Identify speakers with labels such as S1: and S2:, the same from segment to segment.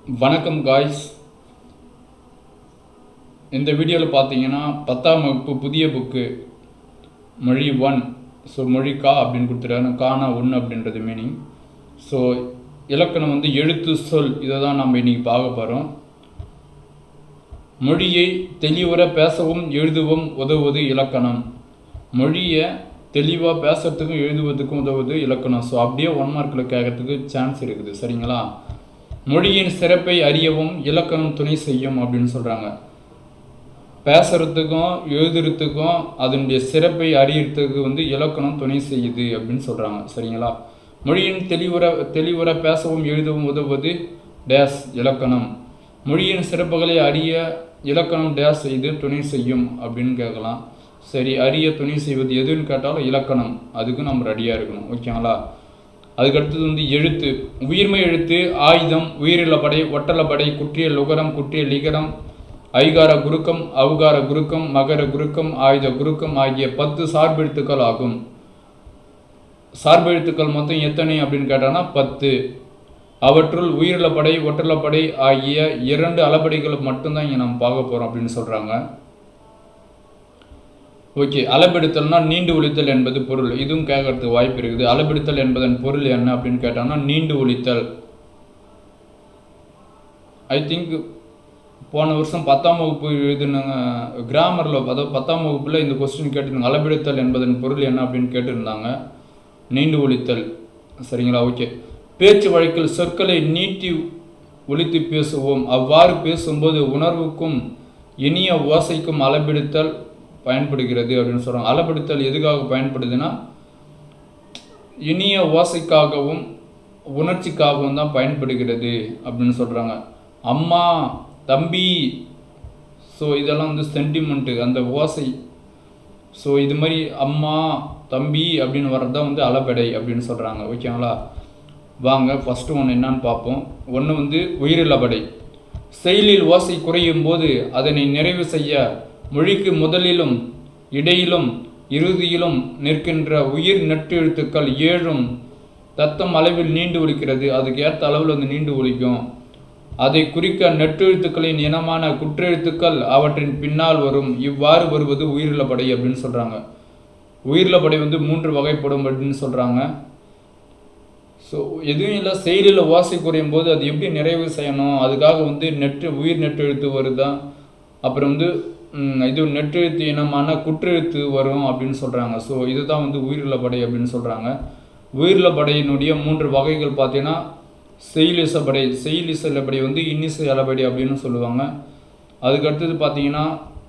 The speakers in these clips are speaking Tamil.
S1: வணக்கம் காய்ஸ் இந்த வீடியோவில் பார்த்தீங்கன்னா பத்தாம் வகுப்பு புதிய புக்கு மொழி ஒன் ஸோ மொழி கா அப்படின்னு கொடுத்துருக்காங்க கானா ஒன்று அப்படின்றது மீனிங் ஸோ இலக்கணம் வந்து எழுத்து சொல் இதை தான் நம்ம இன்றைக்கி பார்க்க போகிறோம் மொழியை தெளிவுற பேசவும் எழுதவும் உதவுவது இலக்கணம் மொழியை தெளிவாக பேசுறதுக்கும் எழுதுவதுக்கும் உதவுவது இலக்கணம் ஸோ அப்படியே ஒன் மார்க்கில் கேட்கறதுக்கு சான்ஸ் இருக்குது சரிங்களா மொழியின் சிறப்பை அறியவும் இலக்கணம் துணை செய்யும் அப்படின்னு சொல்கிறாங்க பேசுறதுக்கும் எழுதுறதுக்கும் அதனுடைய சிறப்பை அறியறதுக்கு வந்து இலக்கணம் துணை செய்யுது அப்படின்னு சொல்கிறாங்க சரிங்களா மொழியின் தெளிவுற தெளிவுற பேசவும் எழுதவும் உதவுவது டேஸ் இலக்கணம் மொழியின் சிறப்புகளை அறிய இலக்கணம் டேஸ் செய்து துணை செய்யும் அப்படின்னு கேட்கலாம் சரி அறிய துணை செய்வது எதுன்னு கேட்டாலும் இலக்கணம் அதுக்கு நம்ம ரெடியாக இருக்கணும் ஓகேங்களா அதுக்கடுத்தது வந்து எழுத்து உயிர்மை எழுத்து ஆயுதம் உயிரிழப்படை ஒட்டலப்படை குற்றிய லுகரம் குற்றிய லிகரம் ஐகார குருக்கம் அவுகார குருக்கம் மகர குருக்கம் ஆயுத குருக்கம் ஆகிய பத்து சார்பெழுத்துக்கள் ஆகும் சார்பெழுத்துக்கள் மொத்தம் எத்தனை அப்படின்னு கேட்டான்னா பத்து அவற்றுள் உயிரிழப்படை ஒட்டலப்படை ஆகிய இரண்டு அளபடிகள் மட்டும்தான் இங்கே நம்ம பார்க்க போகிறோம் அப்படின்னு சொல்கிறாங்க ஓகே அளபெடுத்தல்னா நீண்டு ஒழித்தல் என்பது பொருள் இதுவும் கேட்கறதுக்கு வாய்ப்பு இருக்குது அளபெடுத்தல் என்பதன் பொருள் என்ன அப்படின்னு கேட்டோம்னா நீண்டு ஒழித்தல் ஐ திங்க் போன வருஷம் பத்தாம் வகுப்பு எழுதினாங்க கிராமரில் அதாவது பத்தாம் வகுப்பில் இந்த கொஸ்டின் கேட்டிருந்தாங்க அளபெடுத்தல் என்பதன் பொருள் என்ன அப்படின்னு கேட்டிருந்தாங்க நீண்டு ஒழித்தல் சரிங்களா ஓகே பேச்சு வழக்கில் சொற்களை நீட்டி ஒழித்து பேசுவோம் அவ்வாறு பேசும்போது உணர்வுக்கும் இனிய ஓசைக்கும் அளபெடுத்தல் பயன்படுகிறது அப்படின்னு சொல்கிறாங்க அளபெடுத்தல் எதுக்காக பயன்படுதுன்னா இனிய ஓசைக்காகவும் உணர்ச்சிக்காகவும் தான் பயன்படுகிறது அப்படின்னு சொல்கிறாங்க அம்மா தம்பி ஸோ இதெல்லாம் வந்து சென்டிமெண்ட்டு அந்த ஓசை ஸோ இது மாதிரி அம்மா தம்பி அப்படின்னு வர்றது தான் வந்து அளபெடை அப்படின்னு சொல்கிறாங்க ஓகேங்களா வாங்க ஃபஸ்ட்டு ஒன்று என்னன்னு பார்ப்போம் ஒன்று வந்து உயிரிழபடை செயலில் ஓசை குறையும் போது அதனை நிறைவு செய்ய மொழிக்கு முதலிலும் இடையிலும் இறுதியிலும் நிற்கின்ற உயிர் நெட்டெழுத்துக்கள் ஏழும் தத்தம் அளவில் நீண்டு ஒழிக்கிறது அதுக்கு ஏற்ற அளவில் வந்து நீண்டு ஒழிக்கும் அதை குறிக்க நெட்டெழுத்துக்களின் இனமான குற்றெழுத்துக்கள் அவற்றின் பின்னால் வரும் இவ்வாறு வருவது உயிரிழப்படை அப்படின்னு சொல்கிறாங்க உயிரிழப்படை வந்து மூன்று வகைப்படும் அப்படின்னு சொல்கிறாங்க ஸோ எதுவும் இல்லை செயலில் ஓசை குறையும் போது அது எப்படி நிறைவு செய்யணும் அதுக்காக வந்து நெட்டு உயிர் நெட்டெழுத்து வருதா அப்புறம் வந்து இது நெட்டெழுத்து இனமான குற்றெழுத்து வரும் அப்படின்னு சொல்கிறாங்க ஸோ இதுதான் வந்து உயிரிழப்படை அப்படின்னு சொல்கிறாங்க உயிரிழப்படையினுடைய மூன்று வகைகள் பார்த்தீங்கன்னா செயலிசப்படை செயலிசலப்படை வந்து இன்னிசை அளபடை அப்படின்னு சொல்லுவாங்க அதுக்கு அடுத்தது பார்த்தீங்கன்னா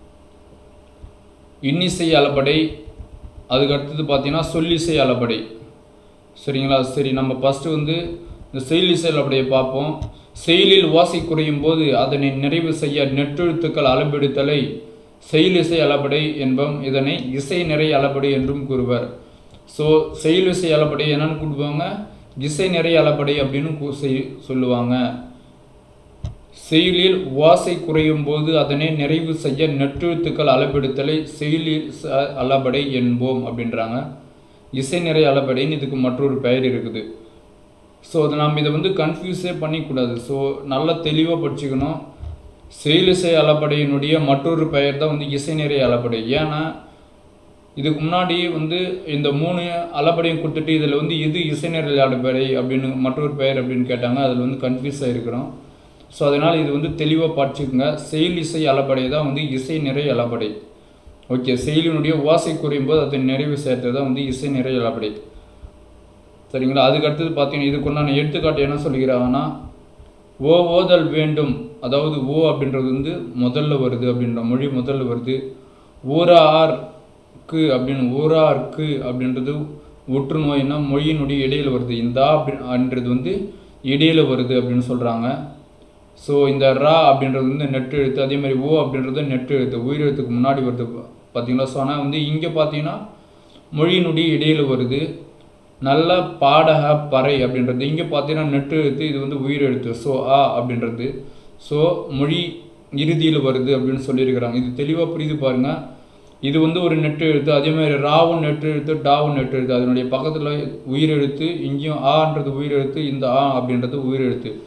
S1: இன்னிசை அளபடை அதுக்கு அடுத்தது பார்த்தீங்கன்னா சொல்லிசை அளபடை சரிங்களா சரி நம்ம ஃபஸ்ட்டு வந்து இந்த செயலிசை அளபடையை பார்ப்போம் செயலில் ஓசை குறையும் போது அதனை நிறைவு செய்ய நெட்டெழுத்துக்கள் அளபெடுத்தலை செயலிசை அளபடை என்பம் இதனை இசை நிறை அளபடை என்றும் கூறுவர் ஸோ செயலிசை அளபடை என்னன்னு கூடுவாங்க இசை நிறை அளபடை அப்படின்னு சொல்லுவாங்க செயலில் ஓசை குறையும் போது அதனை நிறைவு செய்ய நெட்டெழுத்துக்கள் அளபெடுத்தலை செயலில் அளபடை என்போம் அப்படின்றாங்க இசை நிறை அளபடைன்னு இதுக்கு மற்றொரு பெயர் இருக்குது ஸோ அதை நாம் இதை வந்து கன்ஃபியூஸே பண்ணிக்கூடாது ஸோ நல்லா தெளிவாக படிச்சுக்கணும் செயலிசை அளபடையினுடைய மற்றொரு பெயர் தான் வந்து இசை நிறை அளபடை ஏன்னா இதுக்கு முன்னாடி வந்து இந்த மூணு அளபடையும் கொடுத்துட்டு இதில் வந்து எது இசை நிறை அளபடை அப்படின்னு மற்றொரு பெயர் அப்படின்னு கேட்டாங்க அதில் வந்து கன்ஃபியூஸ் ஆகிருக்கிறோம் ஸோ அதனால் இது வந்து தெளிவாக படிச்சுக்கோங்க செயல் இசை அளபடை தான் வந்து இசை நிறை அளபடை ஓகே செயலினுடைய ஓசை குறையும் போது அதை நிறைவு செய்கிறது தான் வந்து இசை நிறை அளபடை சரிங்களா அதுக்கு அடுத்தது பார்த்தீங்கன்னா இதுக்கு உண்டான எடுத்துக்காட்டு என்ன சொல்லிக்கிறாங்கன்னா ஓ ஓதல் வேண்டும் அதாவது ஓ அப்படின்றது வந்து முதல்ல வருது அப்படின்ற மொழி முதல்ல வருது ஊரார்க்கு அப்படின்னு ஊரார்க்கு அப்படின்றது ஒற்று நோய்னா மொழியினுடைய இடையில் வருது இந்த அப்படின்றது வந்து இடையில் வருது அப்படின்னு சொல்கிறாங்க ஸோ இந்த ரா அப்படின்றது வந்து நெட்டு எழுத்து அதே மாதிரி ஓ அப்படின்றது நெட்டு எழுத்து உயிரெழுத்துக்கு முன்னாடி வருது பார்த்தீங்களா ஸோ ஆனால் வந்து இங்கே பார்த்தீங்கன்னா மொழியினுடைய இடையில் வருது நல்ல பாடக பறை அப்படின்றது இங்கே பார்த்தீங்கன்னா நெட்டு எழுத்து இது வந்து உயிர் எழுத்து ஸோ ஆ அப்படின்றது ஸோ மொழி இறுதியில் வருது அப்படின்னு சொல்லியிருக்கிறாங்க இது தெளிவாக புரியுது பாருங்கள் இது வந்து ஒரு நெட்டு எழுத்து அதே மாதிரி ராவும் நெட்டு எழுத்து டாவும் நெட்டு எழுத்து அதனுடைய பக்கத்தில் உயிர் எழுத்து இங்கேயும் ஆன்றது உயிர் எழுத்து இந்த ஆ அப்படின்றது உயிர் எழுத்து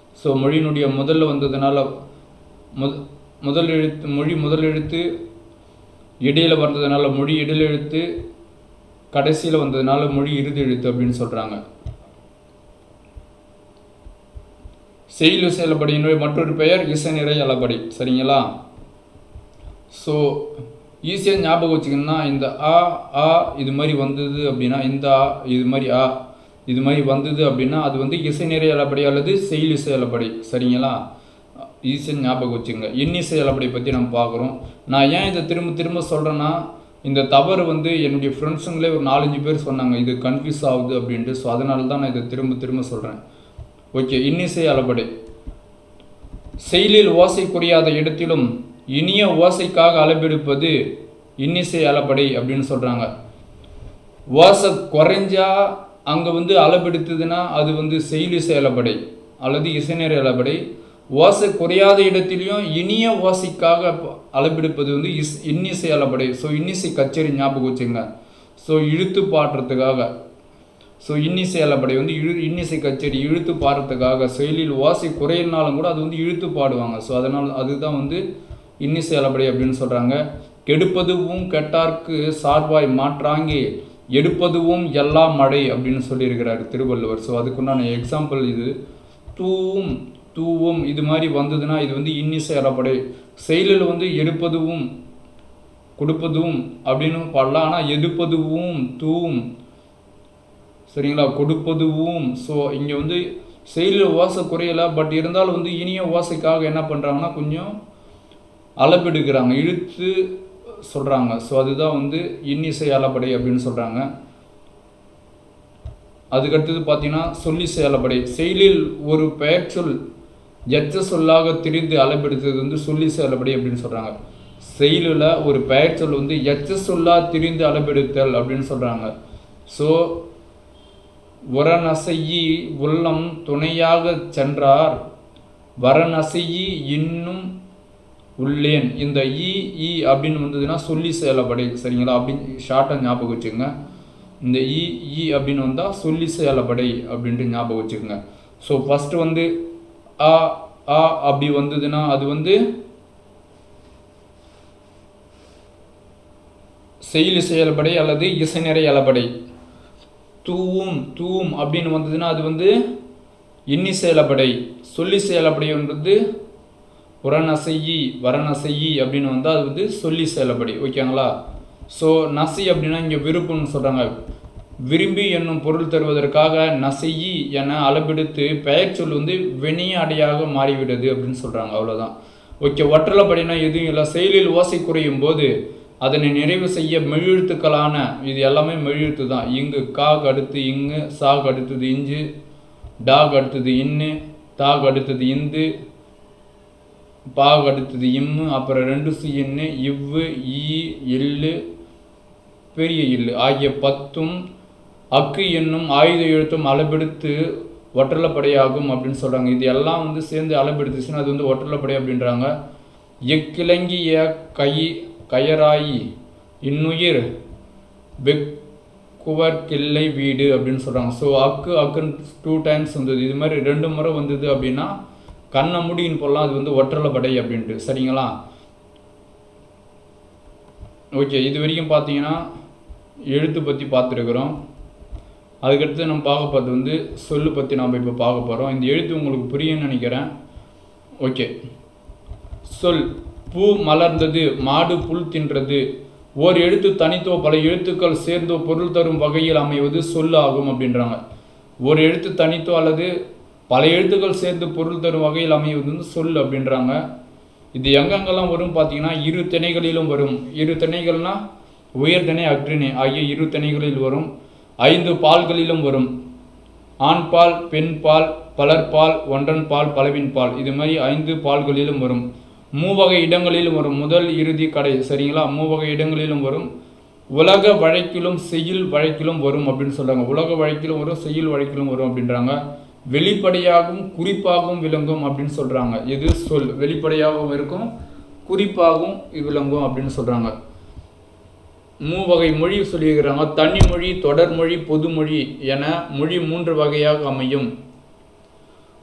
S1: ஸோ மொழியினுடைய முதல்ல வந்ததுனால முத முதல் எழுத்து மொழி முதல் எழுத்து இடையில வந்ததுனால மொழி இடையில எழுத்து கடைசியில் வந்ததுனால மொழி இறுதி எழுத்து அப்படின்னு சொல்கிறாங்க செய்யுள் செயல்படியினுடைய மற்றொரு பெயர் இசைநிறை அளபடி சரிங்களா ஸோ ஈஸியாக ஞாபகம் வச்சுக்கணும்னா இந்த ஆ ஆ இது மாதிரி வந்தது அப்படின்னா இந்த ஆ இது மாதிரி ஆ இது மாதிரி வந்தது அப்படின்னா அது வந்து இசைநிறை அளபடி அல்லது செயல் இசை அளபடி சரிங்களா ஈஸியாக ஞாபகம் வச்சுங்க இன்னிசை அளபடி பற்றி நம்ம பார்க்குறோம் நான் ஏன் இதை திரும்ப திரும்ப சொல்கிறேன்னா இந்த தவறு வந்து என்னுடைய ஃப்ரெண்ட்ஸுங்களே ஒரு நாலஞ்சு பேர் சொன்னாங்க இது கன்ஃபியூஸ் ஆகுது அப்படின்ட்டு ஸோ அதனால தான் நான் இதை திரும்ப திரும்ப சொல்கிறேன் ஓகே இன்னிசை அளபடி செயலில் ஓசை குறையாத இடத்திலும் இனிய ஓசைக்காக அளபெடுப்பது இன்னிசை அளபடை அப்படின்னு சொல்கிறாங்க ஓசை குறைஞ்சா அங்கே வந்து அளபெடுத்ததுன்னா அது வந்து செயலிசை அளபடை அல்லது இசைநேர அளபடை ஓசை குறையாத இடத்திலையும் இனிய ஓசைக்காக ப- அளபெடுப்பது வந்து இஸ் இன்னிசை அளபடை ஸோ இன்னிசை கச்சேரி ஞாபகம் வச்சுங்க ஸோ இழுத்து பாடுறதுக்காக ஸோ இன்னிசை அளபடை வந்து இழு இன்னிசை கச்சேரி இழுத்து பாடுறதுக்காக செயலில் ஓசை குறையினாலும் கூட அது வந்து இழுத்து பாடுவாங்க ஸோ அதனால் அதுதான் வந்து இன்னிசை அளபடை அப்படின்னு சொல்கிறாங்க கெடுப்பதுவும் கெட்டார்க்கு சார்பாய் மாற்றாங்கி எடுப்பதுவும் எல்லா மழை அப்படின்னு சொல்லியிருக்கிறாரு திருவள்ளுவர் ஸோ அதுக்குண்டான எக்ஸாம்பிள் இது தூவும் தூவும் இது மாதிரி வந்ததுன்னா இது வந்து இன்னிசை அளபடை செயலில் வந்து எடுப்பதுவும் கொடுப்பதும் அப்படின்னு பாடலாம் ஆனால் எடுப்பதுவும் தூவும் சரிங்களா கொடுப்பதுவும் ஸோ இங்கே வந்து செயலில் ஓசை குறையலை பட் இருந்தாலும் வந்து இனிய ஓசைக்காக என்ன பண்ணுறாங்கன்னா கொஞ்சம் அளபெடுக்கிறாங்க இழுத்து சொல்கிறாங்க ஸோ அதுதான் வந்து இன்னிசை அளபடை அப்படின்னு சொல்கிறாங்க அதுக்கடுத்தது பார்த்தீங்கன்னா சொல்லிசை அளபடை செயலில் ஒரு பெயர் சொல் எச்ச சொல்லாக திரிந்து அளபெடுத்தது வந்து சொல்லிசை அளபடை அப்படின்னு சொல்கிறாங்க செயலில் ஒரு பெயர் சொல் வந்து எச்ச சொல்லா திரிந்து அளபெடுத்தல் அப்படின்னு சொல்கிறாங்க ஸோ உரநசையி உள்ளம் துணையாகச் சென்றார் வரநசையி இன்னும் உள்ளேன் இந்த இ இ அப்படின்னு வந்ததுன்னா சொல்லி செயலப்படை சரிங்களா அப்படின்னு ஷார்ட்டாக ஞாபகம் வச்சுக்கோங்க இந்த இ இ அப்படின்னு வந்தால் சொல்லி செயலப்படை அப்படின்ட்டு ஞாபகம் வச்சுக்கோங்க ஸோ ஃபஸ்ட்டு வந்து ஆ ஆ அப்படி வந்ததுன்னா அது வந்து செயலி செயல்படை அல்லது இசைநிறை அளபடை தூவும் தூவும் அப்படின்னு வந்ததுன்னா அது வந்து இன்னி செயலப்படை சொல்லி செயலப்படைன்றது புறநசையி வரநசையி அப்படின்னு வந்தால் அது வந்து சொல்லி செயலப்படை ஓகேங்களா ஸோ நசை அப்படின்னா இங்கே விருப்பம்னு சொல்கிறாங்க விரும்பி என்னும் பொருள் தருவதற்காக நசையி என அளபெடுத்து பெயர் சொல் வந்து வெணிய அடையாக மாறிவிடுது அப்படின்னு சொல்கிறாங்க அவ்வளோதான் ஓகே ஒற்றலப்படினா எதுவும் இல்லை செயலில் ஓசை குறையும் போது அதனை நிறைவு செய்ய மெழுழுத்துக்களான இது எல்லாமே மெழுழுத்து தான் இங்கு காக் அடுத்து இங்கு சாக் அடுத்தது இஞ்சு டாக் அடுத்தது இன்னு தாக் அடுத்தது இந்து பாக் அடுத்தது இம்மு அப்புறம் ரெண்டு சி இன்னு இவ்வு ஈ எள்ளு பெரிய இல்லு ஆகிய பத்தும் அக்கு என்னும் ஆயுத எழுத்தும் அளபெடுத்து ஒற்றலப்படையாகும் அப்படின்னு சொல்கிறாங்க இது எல்லாம் வந்து சேர்ந்து அளபெடுத்துச்சுன்னா அது வந்து ஒற்றலப்படை அப்படின்றாங்க எக்கிழங்கிய கை கயராயி இன்னுயிர் வெக்குவர்கில்லை வீடு அப்படின்னு சொல்கிறாங்க ஸோ அக்கு அக்குன்னு டூ டைம்ஸ் வந்தது இது மாதிரி ரெண்டு முறை வந்தது அப்படின்னா கண்ணை முடின்னு போடலாம் அது வந்து ஒற்றலப்படை அப்படின்ட்டு சரிங்களா ஓகே இது வரைக்கும் பார்த்தீங்கன்னா எழுத்து பற்றி பார்த்துருக்குறோம் அதுக்கடுத்து நம்ம பார்க்க போகிறது வந்து சொல்லு பற்றி நாம் இப்போ பார்க்க போகிறோம் இந்த எழுத்து உங்களுக்கு புரியும்னு நினைக்கிறேன் ஓகே சொல் பூ மலர்ந்தது மாடு புல் தின்றது ஓர் எழுத்து தனித்தோ பல எழுத்துக்கள் சேர்ந்தோ பொருள் தரும் வகையில் அமைவது சொல் ஆகும் அப்படின்றாங்க ஒரு எழுத்து தனித்தோ அல்லது பல எழுத்துக்கள் சேர்ந்து பொருள் தரும் வகையில் அமைவது வந்து சொல் அப்படின்றாங்க இது எங்கெங்கெல்லாம் வரும் பார்த்தீங்கன்னா இரு திணைகளிலும் வரும் இரு திணைகள்னா உயர்திணை அக்ரிணை ஆகிய இரு திணைகளில் வரும் ஐந்து பால்களிலும் வரும் ஆண் பால் பெண் பால் பலர்பால் ஒன்றன் பால் பலவின் பால் இது மாதிரி ஐந்து பால்களிலும் வரும் மூவகை இடங்களிலும் வரும் முதல் இறுதி கடை சரிங்களா மூவகை இடங்களிலும் வரும் உலக வழக்கிலும் செய்யுள் வழக்கிலும் வரும் அப்படின்னு சொல்றாங்க உலக வழக்கிலும் வரும் செய்யுள் வழக்கிலும் வரும் அப்படின்றாங்க வெளிப்படையாகவும் குறிப்பாகவும் விளங்கும் அப்படின்னு சொல்றாங்க இது சொல் வெளிப்படையாகவும் இருக்கும் குறிப்பாகவும் விளங்கும் அப்படின்னு சொல்றாங்க மூவகை மொழி சொல்லியிருக்கிறாங்க தனிமொழி தொடர்மொழி பொதுமொழி என மொழி மூன்று வகையாக அமையும்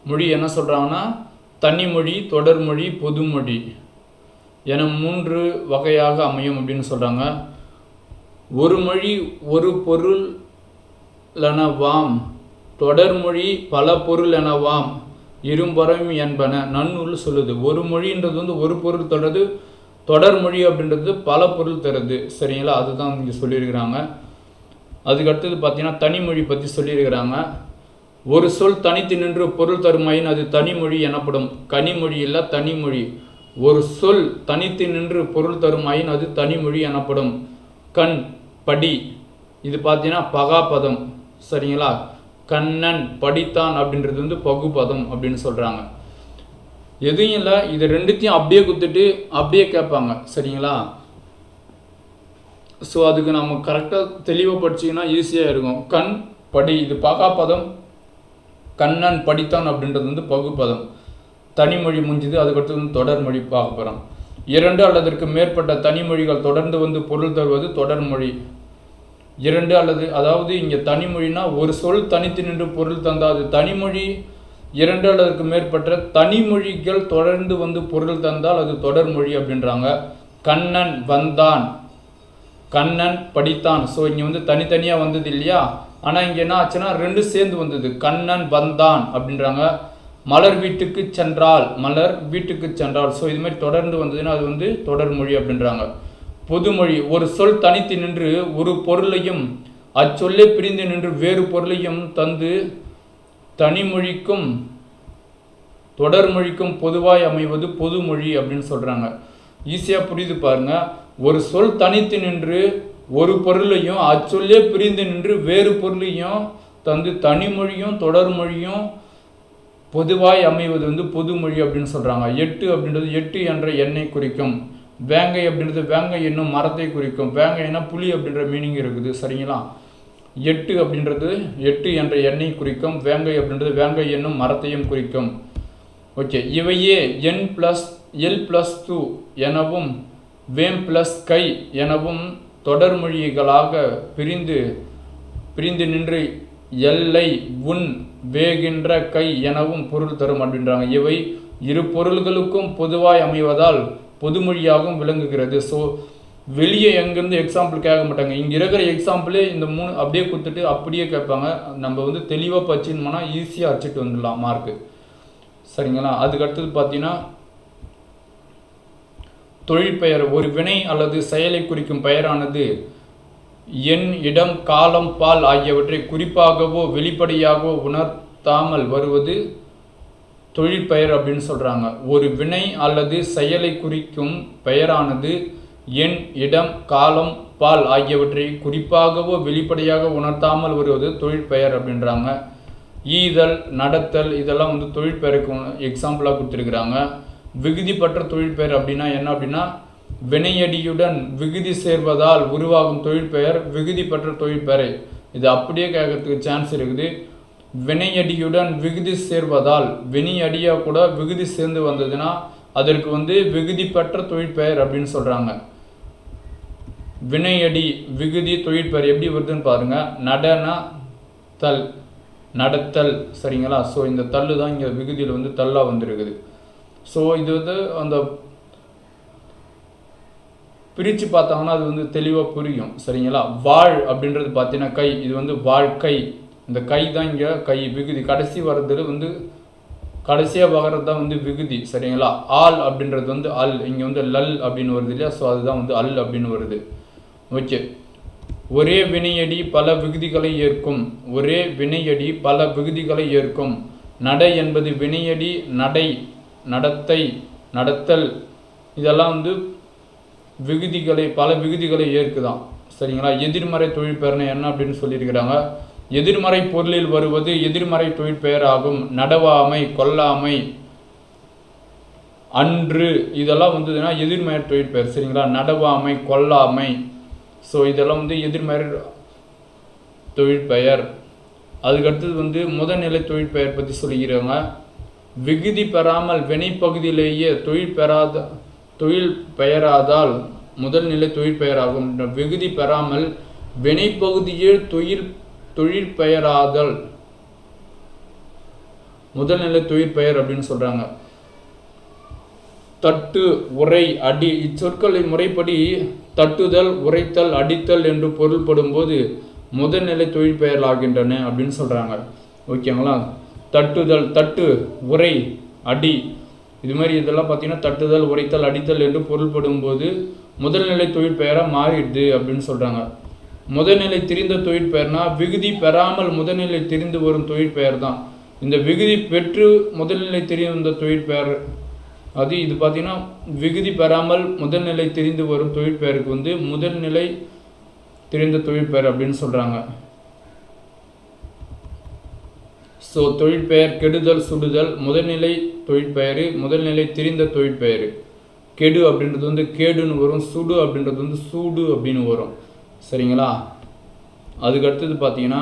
S1: மொழி என்ன சொல்கிறாங்கன்னா தனிமொழி தொடர்மொழி பொதுமொழி என மூன்று வகையாக அமையும் அப்படின்னு சொல்கிறாங்க ஒரு மொழி ஒரு பொருள் லனவாம் தொடர்மொழி பல பொருள் எனவாம் இரும்பரம் என்பன நன்னூல் சொல்லுது ஒரு மொழின்றது வந்து ஒரு பொருள் தொடருது தொடர்மொழி அப்படின்றது பல பொருள் தருது சரிங்களா அதுதான் இங்கே சொல்லியிருக்கிறாங்க அதுக்கு அடுத்தது பார்த்தீங்கன்னா தனிமொழி பற்றி சொல்லியிருக்கிறாங்க ஒரு சொல் தனித்து நின்று பொருள் தருமாயின் அது தனிமொழி எனப்படும் கனிமொழி இல்லை தனிமொழி ஒரு சொல் தனித்து நின்று பொருள் தருமாயின் அது தனிமொழி எனப்படும் கண் படி இது பார்த்தீங்கன்னா பகாபதம் சரிங்களா கண்ணன் படித்தான் அப்படின்றது வந்து பகுபதம் அப்படின்னு சொல்கிறாங்க எதுவும் இல்லை இது ரெண்டுத்தையும் அப்படியே குத்துட்டு அப்படியே கேட்பாங்க சரிங்களா ஸோ அதுக்கு நம்ம கரெக்டாக தெளிவாக படிச்சிங்கன்னா ஈஸியாக இருக்கும் கண் படி இது பகாபதம் கண்ணன் படித்தான் அப்படின்றது வந்து பகுப்பதம் தனிமொழி முடிஞ்சுது அதுக்கடுத்து வந்து தொடர்மொழி பார்க்க போகிறோம் இரண்டு அல்லதற்கு மேற்பட்ட தனிமொழிகள் தொடர்ந்து வந்து பொருள் தருவது தொடர்மொழி இரண்டு அல்லது அதாவது இங்கே தனிமொழினா ஒரு சொல் தனித்து நின்று பொருள் தந்தால் அது தனிமொழி இரண்டு அல்லதற்கு மேற்பட்ட தனிமொழிகள் தொடர்ந்து வந்து பொருள் தந்தால் அது தொடர்மொழி அப்படின்றாங்க கண்ணன் வந்தான் கண்ணன் படித்தான் ஸோ இங்கே வந்து தனித்தனியாக வந்தது இல்லையா ஆனால் இங்கே என்ன ஆச்சுன்னா ரெண்டு சேர்ந்து வந்தது கண்ணன் வந்தான் அப்படின்றாங்க மலர் வீட்டுக்கு சென்றால் மலர் வீட்டுக்கு சென்றால் ஸோ இது மாதிரி தொடர்ந்து வந்ததுன்னா அது வந்து தொடர்மொழி அப்படின்றாங்க பொதுமொழி ஒரு சொல் தனித்து நின்று ஒரு பொருளையும் அச்சொல்லே பிரிந்து நின்று வேறு பொருளையும் தந்து தனிமொழிக்கும் தொடர்மொழிக்கும் பொதுவாய் அமைவது பொதுமொழி அப்படின்னு சொல்கிறாங்க ஈஸியாக புரியுது பாருங்க ஒரு சொல் தனித்து நின்று ஒரு பொருளையும் அச்சொல்லே பிரிந்து நின்று வேறு பொருளையும் தந்து தனிமொழியும் தொடர்மொழியும் பொதுவாய் அமைவது வந்து பொதுமொழி அப்படின்னு சொல்கிறாங்க எட்டு அப்படின்றது எட்டு என்ற எண்ணை குறிக்கும் வேங்கை அப்படின்றது வேங்கை என்னும் மரத்தை குறிக்கும் வேங்கைனா புலி அப்படின்ற மீனிங் இருக்குது சரிங்களா எட்டு அப்படின்றது எட்டு என்ற எண்ணை குறிக்கும் வேங்கை அப்படின்றது வேங்கை என்னும் மரத்தையும் குறிக்கும் ஓகே இவையே N plus L plus two எனவும் வேம் ப்ளஸ் கை எனவும் தொடர்மொழிகளாக பிரிந்து பிரிந்து நின்று எல்லை உன் வேகின்ற கை எனவும் பொருள் தரும் அப்படின்றாங்க இவை இரு பொருள்களுக்கும் பொதுவாய் அமைவதால் பொதுமொழியாகவும் விளங்குகிறது ஸோ வெளியே எங்கேருந்து எக்ஸாம்பிள் கேட்க மாட்டாங்க இங்கே இருக்கிற எக்ஸாம்பிளே இந்த மூணு அப்படியே கொடுத்துட்டு அப்படியே கேட்பாங்க நம்ம வந்து தெளிவாக பச்சினோம்னா ஈஸியாக அடிச்சிட்டு வந்துடலாம் மார்க்கு சரிங்களா அதுக்கு அடுத்தது பார்த்தீங்கன்னா தொழிற்பெயர் ஒரு வினை அல்லது செயலை குறிக்கும் பெயரானது எண் இடம் காலம் பால் ஆகியவற்றை குறிப்பாகவோ வெளிப்படையாகவோ உணர்த்தாமல் வருவது தொழிற்பெயர் அப்படின்னு சொல்கிறாங்க ஒரு வினை அல்லது செயலை குறிக்கும் பெயரானது எண் இடம் காலம் பால் ஆகியவற்றை குறிப்பாகவோ வெளிப்படையாக உணர்த்தாமல் வருவது தொழிற்பெயர் அப்படின்றாங்க ஈதல் நடத்தல் இதெல்லாம் வந்து தொழிற்பெயருக்கு எக்ஸாம்பிளாக கொடுத்துருக்குறாங்க விகுதிப்பற்ற தொழிற்பெயர் அப்படின்னா என்ன அப்படின்னா வினையடியுடன் விகுதி சேர்வதால் உருவாகும் தொழிற்பெயர் விகுதிப்பற்ற தொழிற்பெயரை இது அப்படியே கேட்கறதுக்கு சான்ஸ் இருக்குது வினையடியுடன் விகுதி சேர்வதால் வினையடியா கூட விகுதி சேர்ந்து வந்ததுன்னா அதற்கு வந்து விகுதிப்பற்ற தொழிற்பெயர் அப்படின்னு சொல்கிறாங்க வினையடி விகுதி தொழிற்பெயர் எப்படி வருதுன்னு பாருங்க நடன தல் நடத்தல் சரிங்களா ஸோ இந்த தள்ளு தான் இங்கே விகுதியில் வந்து தல்லாக வந்திருக்குது ஸோ இது வந்து அந்த பிரித்து பார்த்தாங்கன்னா அது வந்து தெளிவாக புரியும் சரிங்களா வாழ் அப்படின்றது பார்த்தீங்கன்னா கை இது வந்து வாழ்க்கை இந்த கை தான் இங்கே கை விகுதி கடைசி வர்றது வந்து கடைசியாக வர்றது தான் வந்து விகுதி சரிங்களா ஆல் அப்படின்றது வந்து அல் இங்கே வந்து லல் அப்படின்னு வருது இல்லையா ஸோ அதுதான் வந்து அல் அப்படின்னு வருது ஓகே ஒரே வினையடி பல விகுதிகளை ஏற்கும் ஒரே வினையடி பல விகுதிகளை ஏற்கும் நடை என்பது வினையடி நடை நடத்தை நடத்தல் இதெல்லாம் வந்து விகுதிகளை பல விகுதிகளை ஏற்குதான் சரிங்களா எதிர்மறை தொழிற்பெயர்னு என்ன அப்படின்னு சொல்லியிருக்கிறாங்க எதிர்மறை பொருளில் வருவது எதிர்மறை தொழிற்பெயர் ஆகும் நடவாமை கொல்லாமை அன்று இதெல்லாம் வந்ததுன்னா எதிர்மறை தொழிற்பெயர் சரிங்களா நடவாமை கொல்லாமை ஸோ இதெல்லாம் வந்து எதிர்மறை தொழிற்பெயர் அதுக்கடுத்தது வந்து முதல்நிலை தொழிற்பெயர் பற்றி சொல்லிக்கிறாங்க விகுதி பெறாமல் வினைப்பகுதியிலேயே தொழில் பெறாத தொழில் பெயராதால் முதல் நிலை தொழில் பெயராகும் விகுதி பெறாமல் வினைப்பகுதியில் தொழில் தொழில் பெயராதல் முதல்நிலை தொழிற்பெயர் அப்படின்னு சொல்கிறாங்க தட்டு உரை அடி இச்சொற்களின் முறைப்படி தட்டுதல் உரைத்தல் அடித்தல் என்று பொருள்படும் போது முதல்நிலை தொழிற்பெயர் ஆகின்றன அப்படின்னு சொல்கிறாங்க ஓகேங்களா தட்டுதல் தட்டு உரை அடி இது மாதிரி இதெல்லாம் பார்த்தீங்கன்னா தட்டுதல் உரைத்தல் அடித்தல் என்று பொருள்படும் போது முதல்நிலை தொழிற்பெயராக மாறிடுது அப்படின்னு சொல்கிறாங்க முதல்நிலை திரிந்த தொழிற்பெயர்னா விகுதி பெறாமல் முதல்நிலை திரிந்து வரும் தொழிற்பெயர் தான் இந்த விகுதி பெற்று முதல்நிலை தெரிந்த தொழிற்பெயர் அது இது பார்த்தீங்கன்னா விகுதி பெறாமல் முதல்நிலை தெரிந்து வரும் தொழிற்பெயருக்கு வந்து முதல்நிலை தெரிந்த தொழிற்பெயர் அப்படின்னு சொல்கிறாங்க ஸோ தொழிற்பெயர் கெடுதல் சுடுதல் முதல்நிலை தொழிற்பெயர் முதல்நிலை தெரிந்த தொழிற்பெயர் கெடு அப்படின்றது வந்து கேடுன்னு வரும் சுடு அப்படின்றது வந்து சூடு அப்படின்னு வரும் சரிங்களா அதுக்கு அடுத்தது பார்த்தீங்கன்னா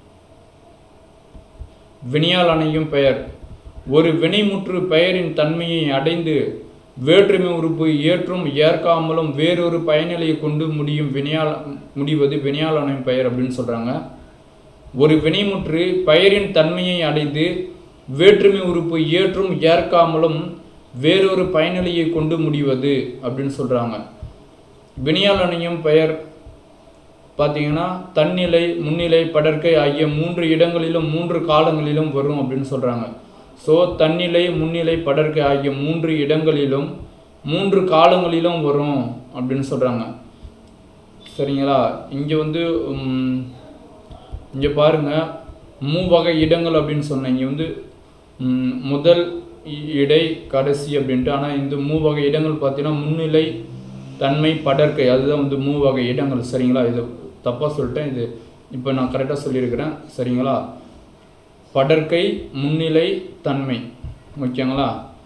S1: வினையால் அணையும் பெயர் ஒரு வினைமுற்று பெயரின் தன்மையை அடைந்து வேற்றுமை உறுப்பு ஏற்றும் ஏற்காமலும் வேறொரு பயனிலையை கொண்டு முடியும் வினையால் முடிவது வினையால் அணையும் பெயர் அப்படின்னு சொல்கிறாங்க ஒரு வினைமுற்று பெயரின் தன்மையை அடைந்து வேற்றுமை உறுப்பு ஏற்றும் ஏற்காமலும் வேறொரு பயனிலையை கொண்டு முடிவது அப்படின்னு சொல்கிறாங்க வினையால் அணையும் பெயர் பார்த்தீங்கன்னா தன்னிலை முன்னிலை படற்கை ஆகிய மூன்று இடங்களிலும் மூன்று காலங்களிலும் வரும் அப்படின்னு சொல்கிறாங்க ஸோ தன்னிலை முன்னிலை படற்கை ஆகிய மூன்று இடங்களிலும் மூன்று காலங்களிலும் வரும் அப்படின்னு சொல்கிறாங்க சரிங்களா இங்கே வந்து இங்கே பாருங்கள் மூவகை இடங்கள் அப்படின்னு சொன்னேன் இங்கே வந்து ம், முதல் இ- இடை கடைசி அப்படின்ட்டு ஆனால் இந்த மூவகை இடங்கள் பார்த்தீங்கன்னா முன்னிலை தன்மை படற்கை அதுதான் வந்து மூவகை இடங்கள் சரிங்களா இது தப்பாக சொல்லிட்டேன் இது இப்போ நான் கரெக்டாக சொல்லியிருக்கிறேன் சரிங்களா படற்கை முன்னிலை தன்மை ஓகேங்களா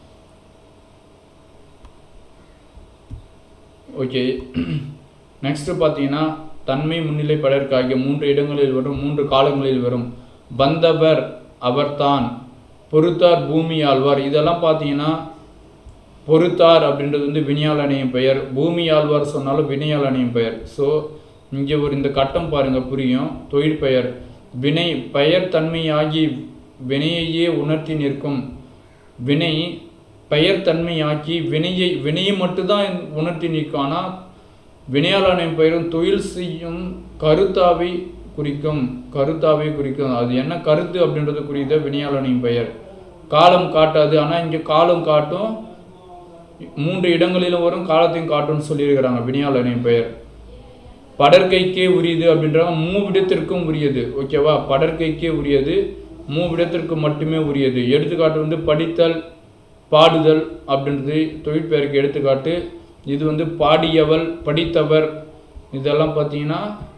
S1: ஓகே நெக்ஸ்ட்டு பார்த்தீங்கன்னா தன்மை முன்னிலை படற்கு ஆகிய மூன்று இடங்களில் வரும் மூன்று காலங்களில் வரும் பந்தவர் அவர்தான் பொறுத்தார் பூமி ஆழ்வார் இதெல்லாம் பார்த்தீங்கன்னா பொறுத்தார் அப்படின்றது வந்து வினையால் அணையும் பெயர் பூமி ஆழ்வார் சொன்னாலும் வினையால் அணையும் பெயர் ஸோ இங்கே ஒரு இந்த கட்டம் பாருங்க புரியும் தொழில் பெயர் வினை பெயர் தன்மையாகி வினையையே உணர்த்தி நிற்கும் வினை பெயர் தன்மையாக்கி வினையை வினையை மட்டும்தான் உணர்த்தி நிற்கும் ஆனால் வினையாளனின் பெயரும் தொழில் செய்யும் கருத்தாவை குறிக்கும் கருத்தாவை குறிக்கும் அது என்ன கருத்து அப்படின்றது குறித்த வினையாளனின் பெயர் காலம் காட்டாது ஆனால் இங்கே காலம் காட்டும் மூன்று இடங்களிலும் வரும் காலத்தையும் காட்டும்னு சொல்லியிருக்கிறாங்க வினையாளனின் பெயர் படற்கைக்கே உரியது அப்படின்றாங்க மூவிடத்திற்கும் உரியது ஓகேவா படற்கைக்கே உரியது மூவிடத்திற்கு மட்டுமே உரியது எடுத்துக்காட்டு வந்து படித்தல் பாடுதல் அப்படின்றது தொழிற்பெயருக்கு எடுத்துக்காட்டு இது வந்து பாடியவள் படித்தவர் இதெல்லாம் பார்த்தீங்கன்னா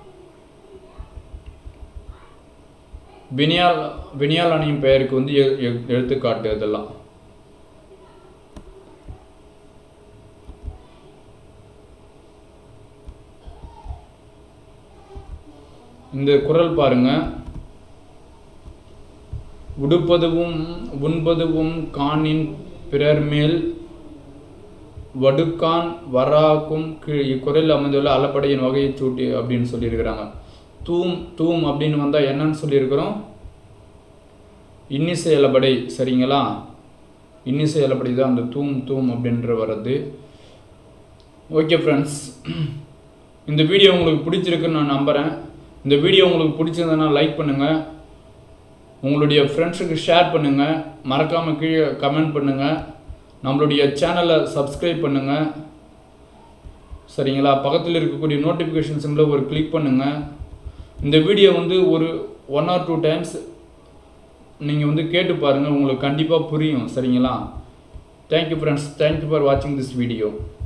S1: வினியால் வினியால் அணியும் பெயருக்கு வந்து எ- எ- எடுத்துக்காட்டு இதெல்லாம் இந்த குறள் பாருங்க உடுப்பதுவும் உண்பதுவும் காணின் பிறர் மேல் வடுக்கான் வராக்கும் கீழ் இக்குறளில் அமைந்துள்ள அலப்படையின் வகையை சூட்டி அப்படின்னு சொல்லியிருக்கிறாங்க தூம் தூம் அப்படின்னு வந்தால் என்னன்னு சொல்லியிருக்கிறோம் இன்னிசை அலப்படை சரிங்களா இன்னிசை அலப்படை தான் அந்த தூம் தூம் அப்படின்ற வர்றது ஓகே ஃப்ரெண்ட்ஸ் இந்த வீடியோ உங்களுக்கு பிடிச்சிருக்குன்னு நான் நம்புகிறேன் இந்த வீடியோ உங்களுக்கு பிடிச்சிருந்ததுன்னா லைக் பண்ணுங்கள் உங்களுடைய ஃப்ரெண்ட்ஸுக்கு ஷேர் பண்ணுங்கள் மறக்காமல் கீழே கமெண்ட் பண்ணுங்கள் நம்மளுடைய சேனலை சப்ஸ்கிரைப் பண்ணுங்கள் சரிங்களா பக்கத்தில் இருக்கக்கூடிய நோட்டிஃபிகேஷன் சிம்பிளை ஒரு கிளிக் பண்ணுங்கள் இந்த வீடியோ வந்து ஒரு ஒன் ஆர் டூ டைம்ஸ் நீங்கள் வந்து கேட்டு பாருங்கள் உங்களுக்கு கண்டிப்பாக புரியும் சரிங்களா தேங்க்யூ ஃப்ரெண்ட்ஸ் தேங்க்யூ ஃபார் வாட்சிங் திஸ் வீடியோ